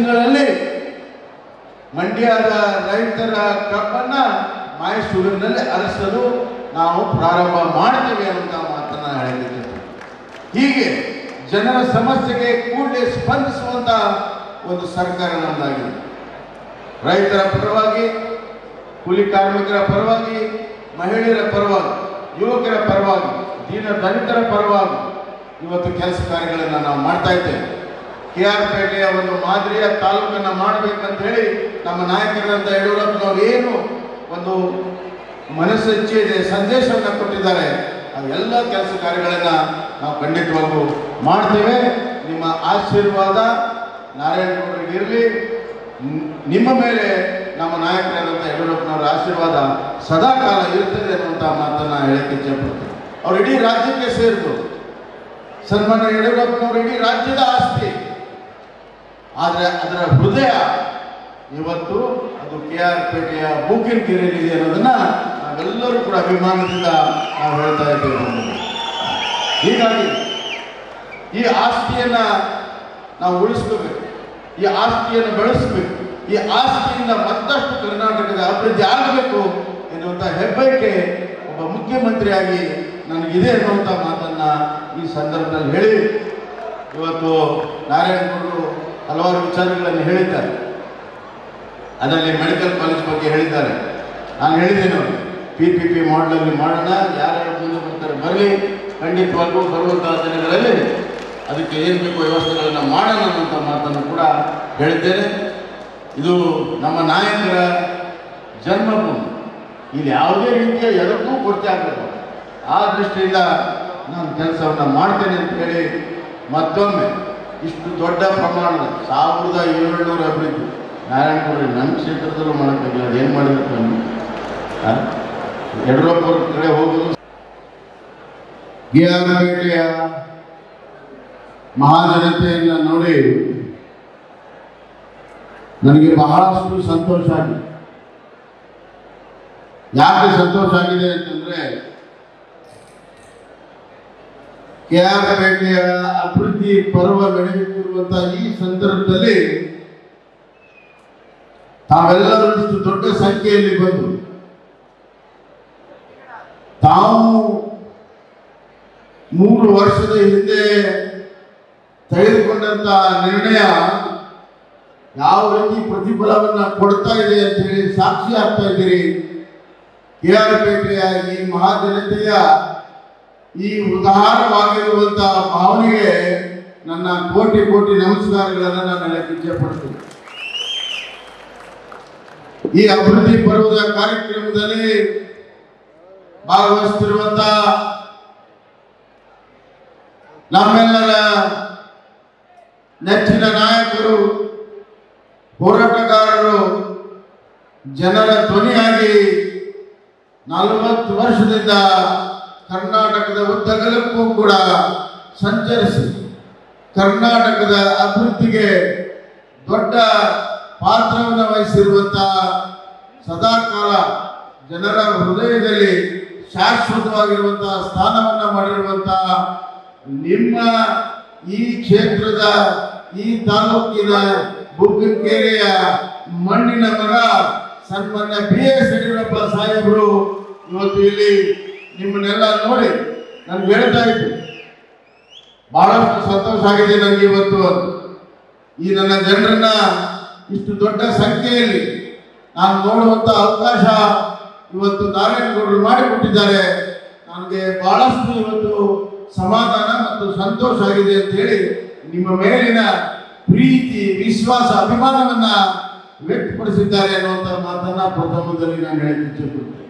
ದಿನಗಳಲ್ಲಿ ಮಂಡ್ಯದ ರೈತರ ಕಬ್ಬನ್ನ ಮೈಸೂರಿನಲ್ಲಿ ಅರಸಲು ನಾವು ಪ್ರಾರಂಭ ಮಾಡ್ತೇವೆ ಅಂತ ಮಾತನ್ನ ಹೇಳಿದ್ದೇವೆ ಹೀಗೆ ಜನರ ಸಮಸ್ಯೆಗೆ ಕೂಡಲೇ ಸ್ಪಂದಿಸುವಂತ ಒಂದು ಸರ್ಕಾರ ನಮ್ಮದಾಗಿದೆ ರೈತರ ಪರವಾಗಿ ಕೂಲಿ ಕಾರ್ಮಿಕರ ಪರವಾಗಿ ಮಹಿಳೆಯರ ಪರವಾಗಿ ಯುವಕರ ಪರವಾಗಿ ದೀನ ದಲಿತರ ಪರವಾಗಿ ಇವತ್ತು ಕೆಲಸ ಕಾರ್ಯಗಳನ್ನು ನಾವು ಮಾಡ್ತಾ ಇದ್ದೇವೆ ಕೆ ಆರ್ ಪೇಟೆಯ ಒಂದು ಮಾದರಿಯ ತಾಲೂಕನ್ನ ಮಾಡಬೇಕಂತ ಹೇಳಿ ನಮ್ಮ ನಾಯಕರಂತ ಯಡಿಯೂರಪ್ಪನವರು ಏನು ಒಂದು ಮನಸ್ಸಚ್ಚೆ ಇದೆ ಸಂದೇಶವನ್ನು ಕೊಟ್ಟಿದ್ದಾರೆ ಆ ಎಲ್ಲ ಕೆಲಸ ಕಾರ್ಯಗಳನ್ನ ನಾವು ಖಂಡಿತವಾಗೂ ಮಾಡ್ತೇವೆ ನಿಮ್ಮ ಆಶೀರ್ವಾದ ನಾರಾಯಣಗೌಡರಿಗೆ ಇರಲಿ ನಿಮ್ಮ ಮೇಲೆ ನಮ್ಮ ನಾಯಕರಾದಂಥ ಯಡಿಯೂರಪ್ಪನವರ ಆಶೀರ್ವಾದ ಸದಾ ಕಾಲ ಇರ್ತದೆ ಅನ್ನುವಂಥ ಮಾತನ್ನ ಹೇಳಕ್ಕೆ ಇಚ್ಛೆಪಡ್ತೀನಿ ಅವ್ರು ಇಡೀ ರಾಜ್ಯಕ್ಕೆ ಸೇರಿದ್ರು ಸನ್ಮಾನ್ಯ ಯಡಿಯೂರಪ್ಪನವರು ಇಡೀ ರಾಜ್ಯದ ಆಸ್ತಿ ಆದರೆ ಅದರ ಹೃದಯ ಇವತ್ತು ಅದು ಕೆ ಆರ್ ಪೇಟೆಯ ಬೂಕಿನ ಕೆರೆಯಲ್ಲಿದೆ ಅನ್ನೋದನ್ನ ನಾವೆಲ್ಲರೂ ಕೂಡ ಅಭಿಮಾನದಿಂದ ನಾವು ಹೇಳ್ತಾ ಇದ್ದೇವೆ ಹೀಗಾಗಿ ಈ ಆಸ್ತಿಯನ್ನ ನಾವು ಉಳಿಸ್ಕೋಬೇಕು ಈ ಆಸ್ತಿಯನ್ನು ಬೆಳೆಸಬೇಕು ಈ ಆಸ್ತಿಯಿಂದ ಮತ್ತಷ್ಟು ಕರ್ನಾಟಕದ ಅಭಿವೃದ್ಧಿ ಆಗಬೇಕು ಎನ್ನುವಂಥ ಹೆಬ್ಬಯಕೆ ಒಬ್ಬ ಮುಖ್ಯಮಂತ್ರಿಯಾಗಿ ನನಗಿದೆ ಅನ್ನುವಂಥ ಮಾತನ್ನ ಈ ಸಂದರ್ಭದಲ್ಲಿ ಹೇಳಿ ಇವತ್ತು ನಾರಾಯಣಗೌಡರು ಹಲವಾರು ವಿಚಾರಗಳನ್ನು ಹೇಳಿದ್ದಾರೆ ಅದರಲ್ಲಿ ಮೆಡಿಕಲ್ ಕಾಲೇಜ್ ಬಗ್ಗೆ ಹೇಳಿದ್ದಾರೆ ನಾನು ಹೇಳಿದ್ದೇನೆ ಅವರು ಪಿ ಪಿ ಪಿ ಮಾಡಲಲ್ಲಿ ಮಾಡೋಣ ಯಾರ್ಯಾರು ಮುಂದೆ ಬರ್ತಾರೆ ಬರಲಿ ಖಂಡಿತವಾಗೂ ಬರುವಂತಹ ದಿನಗಳಲ್ಲಿ ಅದಕ್ಕೆ ಏನು ಬೇಕು ವ್ಯವಸ್ಥೆಗಳನ್ನು ಮಾಡೋಣ ಅನ್ನುವಂಥ ಮಾತನ್ನು ಕೂಡ ಹೇಳಿದ್ದೇನೆ ಇದು ನಮ್ಮ ನಾಯಕರ ಜನ್ಮಭೂಮಿ ಇಲ್ಲಿ ಯಾವುದೇ ರೀತಿಯ ಎದಕ್ಕೂ ಕೊರತೆ ಆಗಬೇಕು ಆ ದೃಷ್ಟಿಯಿಂದ ನಾನು ಕೆಲಸವನ್ನು ಮಾಡ್ತೇನೆ ಅಂತ ಹೇಳಿ ಮತ್ತೊಮ್ಮೆ ಇಷ್ಟು ದೊಡ್ಡ ಪ್ರಮಾಣದ ಸಾವಿರದ ಏಳ್ನೂರು ಅಭಿವೃದ್ಧಿ ನಾರಾಯಣಗೌಡ್ರಿ ನನ್ನ ಕ್ಷೇತ್ರದಲ್ಲೂ ಮಾಡೋಕ್ಕಾಗಿಲ್ಲ ಏನು ಮಾಡಬೇಕು ನಾನು ಆ? ಯಡಿಯೂರಪ್ಪವ್ರ ಕಡೆ ಹೋಗುದು ಪೇಟೆಯ ಮಹಾಜನತೆಯನ್ನು ನೋಡಿ ನನಗೆ ಬಹಳಷ್ಟು ಸಂತೋಷ ಆಗಿದೆ ಯಾಕೆ ಸಂತೋಷ ಆಗಿದೆ ಅಂತಂದ್ರೆ ಕೆ ಆರ್ ಪೇಟೆಯ ಅಭಿವೃದ್ಧಿ ಪರ್ವ ನಡೆಯುತ್ತಿರುವಂತಹ ಈ ಸಂದರ್ಭದಲ್ಲಿ ತಾವೆಲ್ಲರೂ ಇಷ್ಟು ದೊಡ್ಡ ಸಂಖ್ಯೆಯಲ್ಲಿ ಬಂದು ತಾವು ಮೂರು ವರ್ಷದ ಹಿಂದೆ ತೆಗೆದುಕೊಂಡಂತ ನಿರ್ಣಯ ಯಾವ ರೀತಿ ಪ್ರತಿಫಲವನ್ನ ಕೊಡ್ತಾ ಇದೆ ಅಂತ ಹೇಳಿ ಸಾಕ್ಷಿ ಆಗ್ತಾ ಇದ್ದೀರಿ ಕೆ ಆರ್ ಪೇಟೆಯ ಈ ಮಹಾಜನತೆಯ ಈ ಉದಾರವಾಗಿರುವಂತಹ ಭಾವನೆಗೆ ನನ್ನ ಕೋಟಿ ಕೋಟಿ ನಮಸ್ಕಾರಗಳನ್ನು ನಾನು ಹೇಳಕ್ಕೆ ಇಚ್ಛೆಪಡ್ತೀನಿ ಈ ಅಭಿವೃದ್ಧಿ ಪರ್ವದ ಕಾರ್ಯಕ್ರಮದಲ್ಲಿ ಭಾಗವಹಿಸುತ್ತಿರುವಂತಹ ನಮ್ಮೆಲ್ಲರ ನೆಚ್ಚಿನ ನಾಯಕರು ಹೋರಾಟಗಾರರು ಜನರ ಧ್ವನಿಯಾಗಿ ನಲವತ್ತು ವರ್ಷದಿಂದ ಕರ್ನಾಟಕದ ಉದ್ದಗಲಕ್ಕೂ ಕೂಡ ಸಂಚರಿಸಿ ಕರ್ನಾಟಕದ ಅಭಿವೃದ್ಧಿಗೆ ದೊಡ್ಡ ಪಾತ್ರವನ್ನು ವಹಿಸಿರುವಂತಹ ಸದಾಕಾಲ ಜನರ ಹೃದಯದಲ್ಲಿ ಶಾಶ್ವತವಾಗಿರುವಂತಹ ಸ್ಥಾನವನ್ನ ಮಾಡಿರುವಂತಹ ನಿಮ್ಮ ಈ ಕ್ಷೇತ್ರದ ಈ ತಾಲೂಕಿನ ಬುಗ್ಗನಕೆರೆಯ ಮಣ್ಣಿನ ಮಗ ಸನ್ಮಾನ್ಯ ಬಿ ಎಸ್ ಯಡಿಯೂರಪ್ಪ ಸಾಹೇಬರು ಇವತ್ತು ಇಲ್ಲಿ ನಿಮ್ಮನ್ನೆಲ್ಲ ನೋಡಿ ನನ್ಗೆ ಹೇಳ್ತಾ ಇದ್ರು ಬಹಳಷ್ಟು ಸಂತೋಷ ಆಗಿದೆ ನನಗೆ ಇವತ್ತು ಈ ನನ್ನ ಜನರನ್ನ ಇಷ್ಟು ದೊಡ್ಡ ಸಂಖ್ಯೆಯಲ್ಲಿ ನಾನು ನೋಡುವಂತ ಅವಕಾಶ ಇವತ್ತು ನಾರಾಯಣಗೌಡರು ಮಾಡಿಕೊಟ್ಟಿದ್ದಾರೆ ನನಗೆ ಬಹಳಷ್ಟು ಇವತ್ತು ಸಮಾಧಾನ ಮತ್ತು ಸಂತೋಷ ಆಗಿದೆ ಅಂತ ಹೇಳಿ ನಿಮ್ಮ ಮೇಲಿನ ಪ್ರೀತಿ ವಿಶ್ವಾಸ ಅಭಿಮಾನವನ್ನ ವ್ಯಕ್ತಪಡಿಸಿದ್ದಾರೆ ಅನ್ನುವಂಥ ಮಾತನ್ನ ಪ್ರಥಮದಲ್ಲಿ ನಾನು ಹೇಳಕ್ಕೆ ಇಚ್ಛೆಪಡ್ತೇನೆ